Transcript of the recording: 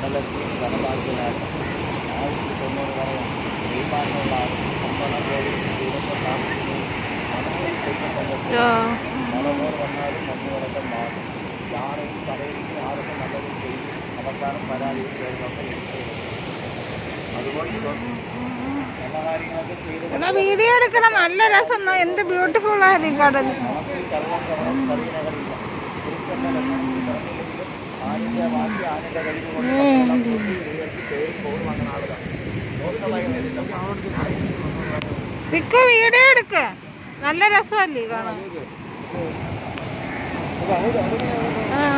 കടലെത്തി കടലാക്കിയതാണ് ആയിരത്തി തൊണ്ണൂറ് പറയാം തീരുമാനമുള്ള സംഭവം പോയി ദൂരത്തെ താമസിക്കുന്നു മണമൂർ കുടുംബസംഘത്തിൽ മണമൂർ വന്നാലും മണ്ണുകളൊക്കെ മാറും ആരും സഭയിലേക്ക് ആരൊക്കെ നല്ലത് ചെയ്യും അവസാനം പരാതി ചെയ്യുന്നൊക്കെ അതുകൊണ്ട് നല്ല കാര്യങ്ങളൊക്കെ ചെയ്ത് എന്നാ വീഡിയോ എടുക്കണം നല്ല രസം എന്ത് ബ്യൂട്ടിഫുൾ ആയത് ഈ കടൽ നമുക്ക് ഈ കറുവാൻ കവറം കറിയിനകളില്ല ആനിന്റെ ബാക്കി ആനിന്റെ കഴിവ് കൊണ്ട് നമ്മളെല്ലാം കൂട്ടി ഉയർത്തി പേര് പോകും അങ്ങനെ ആളുകൾ പിക്കു വീഡിയോ എടുക്ക് നല്ല രസമല്ലേ ഈ കാണാൻ ആ